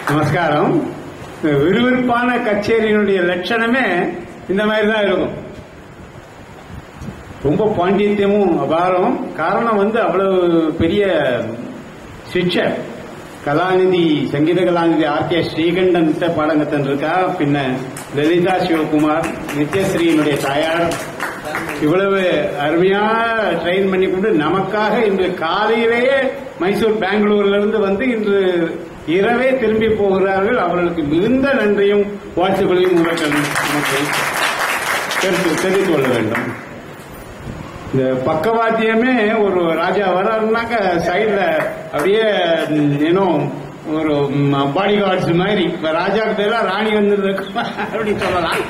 நமஸ்காரம் இந்த விறுவிறுப்பான கச்சேரியினுடைய லட்சணமே இந்த மாதிரி தான் இருக்கும் ரொம்ப பாண்டித்யமும் அபாரம் காரணம் வந்து அவ்வளவு பெரிய சிக்ஷர் கலாநிதி சங்கீத கலாநிதி ஆர் கே ஸ்ரீகண்டன் பாடம் கத்தன்றிருக்கா பின்ன லலிதா சிவகுமார் நித்யஸ்ரீயினுடைய தாயார் இவ்வளவு அருமையா ட்ரெயின் பண்ணி கொண்டு நமக்காக இன்று காலையிலேயே மைசூர் பெங்களூர்ல இருந்து வந்து இன்று இரவே திரும்பி போகிறார்கள் அவர்களுக்கு மிகுந்த நன்றியும் வாழ்த்துக்களையும் உங்கள் நமக்கு தெரிந்து தெரிந்து கொள்ள வேண்டும் இந்த பக்கவாத்தியமே ஒரு ராஜா வர்றாருனாக்க சைடுல அப்படியே இன்னும் ஒரு பாடி கார்ட்ஸ் மாதிரி இப்ப ராஜா கிட்ட ராணி வந்து அப்படி சொல்லலாம்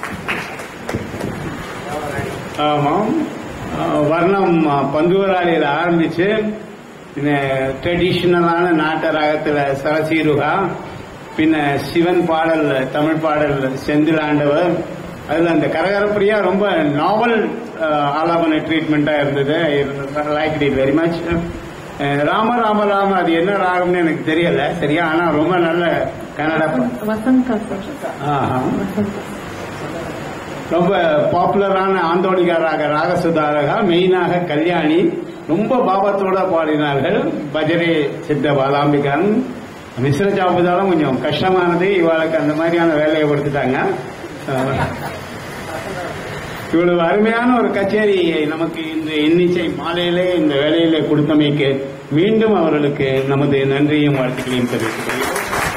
ஆமாம் அஹ் வர்ணம் பந்துவராளியில் ஆரம்பிச்சு பின்ன ட்ரெடிஷனலான நாட்ட ராகத்துல சரசீருகா பின்ன சிவன் பாடல் தமிழ் பாடல் செந்தில் ஆண்டவர் அதுல அந்த கரகரப்பிரியா ரொம்ப நாவல் ஆலாபன ட்ரீட்மெண்டா இருந்தது like it very much Rama Rama Rama அது என்ன ராகம்னு எனக்கு தெரியல சரியா ஆனா ரொம்ப நல்ல கன்னடா வசந்த் சார் ஆஹா. வசந்த் ரொம்ப பாப்புலரான ஆந்தோணிகா ராக ராகசுதாரகா மெயினாக கல்யாணி ரொம்ப பாபத்தோட பாடினார்கள் பஜரே சித்த பாலாம்பிகான் மிஸ்ர ஜாபுதாலும் கொஞ்சம் கஷ்டமானது இவாளுக்கு அந்த மாதிரியான வேலையை கொடுத்துட்டாங்க அஹ், இவ்வளவு அருமையான ஒரு கச்சேரியை நமக்கு இந்த இன்னிசை மாலையிலே இந்த வேலையிலே கொடுத்தமைக்கு மீண்டும் அவர்களுக்கு நமது நன்றியும் வாழ்த்துக்களையும் தெரிவித்துக் கொள்கிறேன்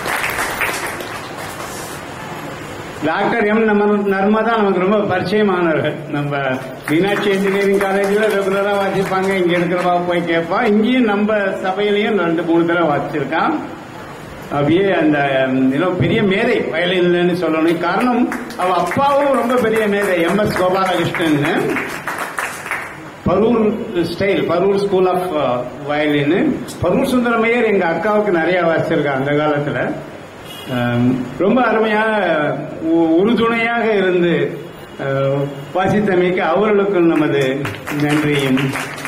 டாக்டர் எம் நம்ம நர்மதா நமக்கு ரொம்ப பரிச்சயமானவர்கள் நம்ம மீனாட்சி இன்ஜினியரிங் காலேஜில் ரெகுலரா வாசிப்பாங்க இங்க இருக்கிறவா போய் கேட்பா இங்கேயும் நம்ம சபையிலையும் ரெண்டு மூணு தடவை வாசிச்சிருக்கான் அப்படியே அந்த ஏதோ பெரிய மேதை வயலின்னு சொல்லணும் காரணம் அவ அப்பாவும் ரொம்ப பெரிய மேதை M S Gopalakrishnan Parur style Parur school of violin Parur Sundaram Iyer எங்க அக்காவுக்கு நிறைய வாசிச்சிருக்கா அந்த காலத்துல ஆம், ரொம்ப அருமையாக உ- உறுதுணையாக இருந்து அஹ், வாசித்தமைக்கு அவர்களுக்கும் நமது நன்றியும்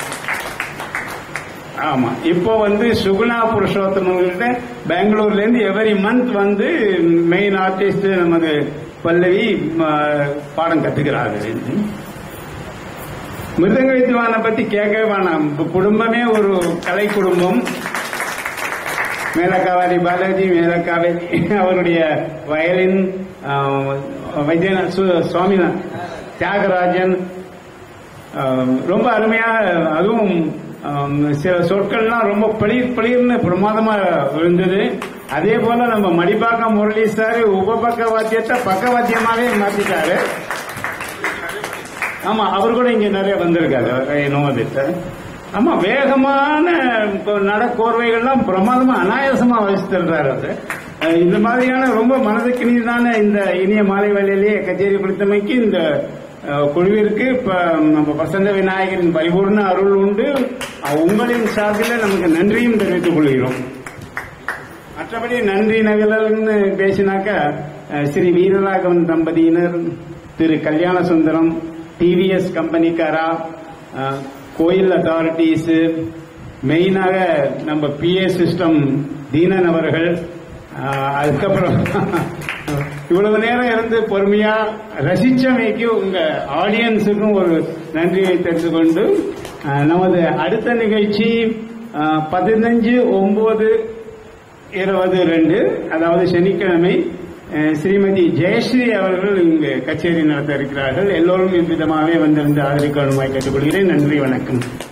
ஆமா இப்போ வந்து சுகுணா புருஷோத்தமங்கள்ட்ட பெங்களூர்ல இருந்து எவரி மந்த் வந்து மெயின் ஆர்டிஸ்ட் நமது பல்லவி ம, பாடம் கத்துக்கிறார்கள் மிருதங்க வித்வானை பத்தி கேட்கவே வேணாம் குடும்பமே ஒரு கலை குடும்பம் மேலக்காவாரி பாலாஜி மேலக்காவேரி அவருடைய வயலின் ஆஹ், வைத்தியநாத் சு- சுவாமிநாத் தியாகராஜன் ஆஹ், ரொம்ப அருமையாக அதுவும் ஆஹ், சில சொற்கள்லாம் ரொம்ப பளிர் பளிர்னு பிரமாதமா இருந்தது அதே போல நம்ம மடிப்பாக்கம் முரளி சார் உபபக்க வாத்தியத்தை பக்க வாத்தியமாவே மாத்திட்டாரு ஆமா அவர் கூட இங்க நிறைய வந்திருக்காரு நோதிட்ட ஆமா வேகமான இப்போ நட கோர்வைகள்லாம் பிரமாதமா அனாயாசமா வசித்திருந்தாரு அவரு அஹ் இந்த மாதிரியான ரொம்ப மனதுக்கு இனிதான இந்த இனிய மாலை வேலையிலேயே கச்சேரி கொடுத்தமைக்கு இந்த அஹ், குழுவிற்கு இப்ப நம்ம வசந்த விநாயகரின் பரிபூர்ண அருள் உண்டு அஹ் உங்களின் சார்பில் நமக்கு நன்றியும் தெரிவித்துக் கொள்கிறோம் மற்றபடி நன்றி நகலன்னு பேசினாக்க அஹ், ஸ்ரீ வீரராகவன் தம்பதியினர் திரு கல்யாண சுந்தரம் டிவிஎஸ் கம்பெனிக்காரா அஹ், கோயில் அத்தாரிட்டிஸ் மெயினாக நம்ம பிஏ சிஸ்டம் தீனன் அவர்கள் அஹ், அதுக்கப்புறம் இவ்வளவு நேரம் இருந்து பொறுமையா ரசிச்சமைக்கு உங்க ஆடியன்ஸுக்கும் ஒரு நன்றியை தெரிந்து கொண்டு அஹ், நமது அடுத்த நிகழ்ச்சி அஹ், பதினஞ்சு ஒன்பது இருபது ரெண்டு அதாவது சனிக்கிழமை அஹ், ஸ்ரீமதி ஜெயஸ்ரீ அவர்கள் இங்கு கச்சேரி நடத்த இருக்கிறார்கள் எல்லோரும் இவ்விதமாகவே வந்திருந்து ஆதரிக்கணுமாய் கேட்டுக்கொள்கிறேன் நன்றி வணக்கம்